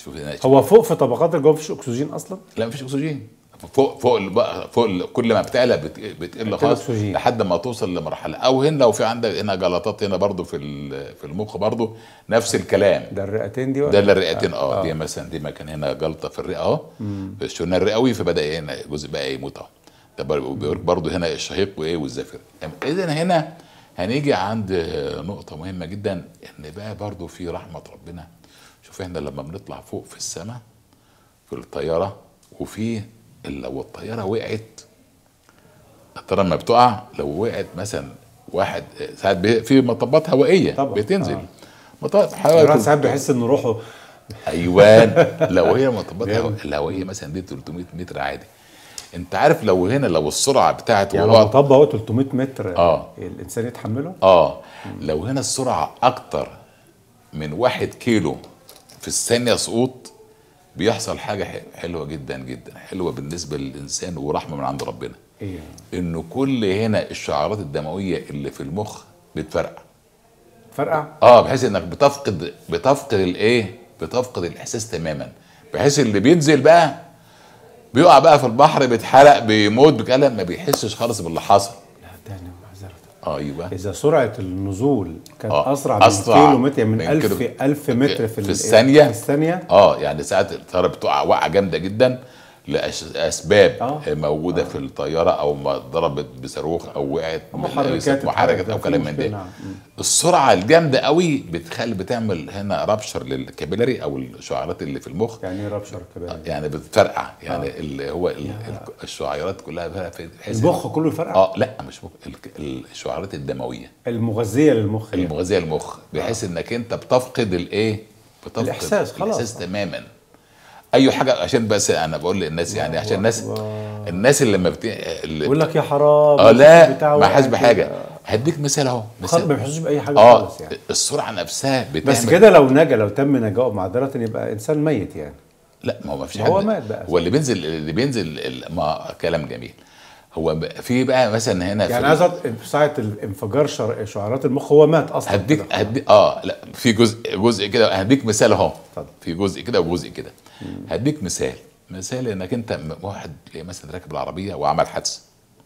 شوف هنا هو فوق في طبقات الجو مفيش اكسجين اصلا لا مفيش اكسجين فوق فوق ال- بقى فوق ال- كل ما بتعلى بت- بتقل بتقل خالص أكسجين. لحد ما توصل لمرحله او هنا لو في عندك هنا جلطات هنا برضو في ال- في المخ برضو نفس الكلام ده الرئتين دي ولا ده اللي الرئتين اه دي مثلا دي مكان هنا جلطه في الرئه اهو في الشريان الرئوي فبدا هنا جزء بقى يموت اهو ده بر- بيوريك برضو هنا الشهيق وايه والزفير اذا هنا هنيجي عند نقطه مهمه جدا ان بقى برضو في رحمه ربنا شوف احنا لما بنطلع فوق في السماء في الطياره وفي لو الطياره وقعت الطياره لما بتقع لو وقعت مثلا واحد ساعات بي- في مطبات هوائيه طبعا. بتنزل آه. مطبات الواحد هوائيه ساعات بيحس ان روحه ايوان لو هي مطبات جامد. هوا- الهوائيه مثلا دي 300 متر عادي انت عارف لو هنا لو السرعه بتاعت يعني وهو- لو مطب اهو 300 متر آه. الانسان يتحمله اه لو هنا السرعه اكتر من واحد كيلو في الثانيه سقوط بيحصل حاجه ح- حلوه جدا جدا حلوه بالنسبه للانسان ورحمه من عند ربنا ايه انه كل هنا الشعارات الدمويه اللي في المخ بتفرقع فرقع اه بحيث انك بتفقد بتفقد الايه بتفقد الاحساس تماما بحيث اللي بينزل بقى بيقع بقى في البحر بيتحرق بيموت بيتكلم ما بيحسش خالص باللي حصل لا تاني معذرة اه ايوه اذا سرعه النزول كانت آه، اسرع من أسرع كيلو متر يعني من من 1000 كيلو- 1000 متر في, في ال- الثانية. في الثانيه اه يعني ساعات الطياره بتقع وقعه جامده جدا لاسباب آه. موجوده آه. في الطياره او ما ضربت بصاروخ او وقعت من محركات محركات اتحركت، او في كلام من مشكلة، ده نعم. مم. السرعه الجامده قوي بتخلي بتعمل هنا رابشر للكابيلاري او الشعيرات اللي في المخ يعني ايه رابشر كده يعني بتفرقع يعني آه. اللي هو ال- ال- الشعيرات كلها بقى في بحيث المخ كله يفرقع اه لا مش مخ ال- الشعيرات الدمويه المغذيه للمخ يعني. المغذيه المخ بحيث انك انت بتفقد الايه بتفقد الإحساس، خلاص. الاحساس تماما اي حاجه عشان بس انا بقول للناس يعني عشان الناس الله. الناس اللي لما بت... اللي يقول لك يا حرام اه لا بتاعه ما حاسس وقع بحاجه كده. هديك مثال اهو خالص ما مثال بيحسوش باي حاجه اه خالص يعني السرعه نفسها بتعمل بس كده لو نجا لو تم نجاه معذره يبقى انسان ميت يعني لا ما هو ما فيش ما هو حد- مات بقى. هو اللي بينزل اللي بينزل ال- ما كلام جميل هو ب- في بقى مثلا هنا يعني في عايز أط- في ساعه الانفجار شر- شعيرات المخ هو مات اصلا هديك كده. هديك اه لا في جزء جزء كده هديك مثال اهو اتفضل. في جزء كده وجزء كده هديك مثال مثال انك انت م- واحد تلاقي مثلا راكب العربيه وعمل حادثه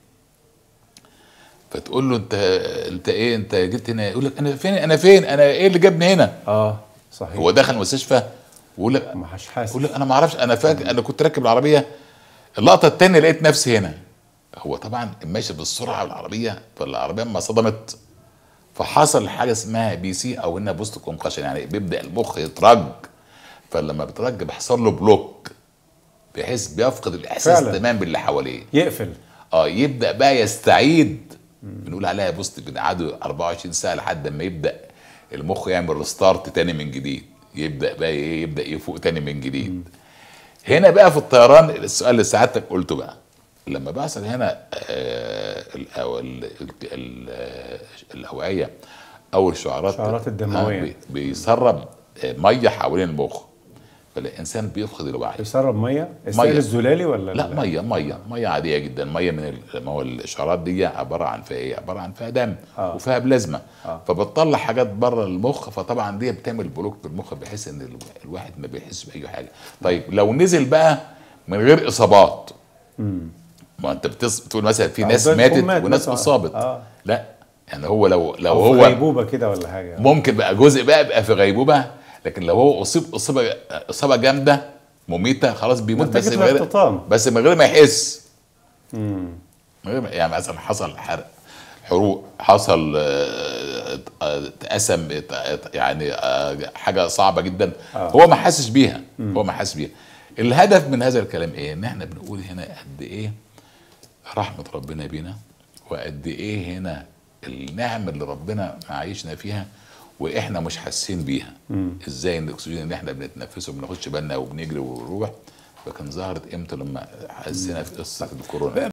فتقول له انت انت ايه انت جيت هنا يقول لك انا فين انا فين انا ايه اللي جابني هنا اه صحيح هو دخل المستشفى ويقول لك ما حش حاسس يقول لك انا ما اعرفش انا فاكر انا كنت راكب العربيه اللقطه الثانيه لقيت نفسي هنا هو طبعا ماشي بالسرعه بالعربيه فالعربيه ما صدمت فحصل حاجه اسمها بي سي او هنا بوست كونكشن يعني بيبدا المخ يترج فلما بيترج بيحصل له بلوك بحيث بيفقد الاحساس فعلا. تماما باللي حواليه يقفل اه يبدا بقى يستعيد بنقول عليها بوست بنقعدوا 24 ساعه لحد ما يبدا المخ يعمل ريستارت تاني من جديد يبدا بقى ايه يبدا يفوق تاني من جديد هنا بقى في الطيران السؤال اللي سعادتك قلته بقى لما بيحصل هنا آه ال- أو ال- ال- ال- آه، الاوعيه او الشعرات الشعرات الدموية. آه، بي- بيسرب آه، ميه حوالين المخ فالانسان بيفقد الوعي يسرب ميه السائل مية. الزلالي ولا لا ميه ميه ميه عاديه جدا ميه من ال- ما هو الاشارات دي عباره عن فيها ايه عباره عن فيها دم آه. وفيها بلازما آه. فبتطلع حاجات بره المخ فطبعا دي بتعمل بلوك في المخ بحيث ان ال- الواحد ما بيحسش باي حاجه طيب لو نزل بقى من غير اصابات ما انت بتص... بتقول مثلا في أو ناس ده يكون ماتت مات وناس مثلاً. اصابت آه. لا يعني هو لو لو أو في هو غيبوبه كده ولا حاجه ممكن بقى جزء بقى يبقى في غيبوبه لكن لو هو اصيب اصابه اصابه جامده مميته خلاص بيموت بس نتيجة من غير الاختطام. بس من غير ما يحس مم. من غير ما يعني مثلا حصل حرق حروق حصل آه، آه، اتقسم ات- يعني آه، حاجه صعبه جدا آه. هو ما حسش بيها هو ما حسش بيها الهدف من هذا الكلام ايه ان احنا بنقول هنا قد ايه رحمه ربنا بينا وقد ايه هنا النعم اللي ربنا معيشنا فيها واحنا مش حاسين بيها ازاي ان الاكسجين اللي احنا بنتنفسه ما بناخدش بالنا وبنجري ونروح فكان ظهرت امتى لما حسينا في قصه الكورونا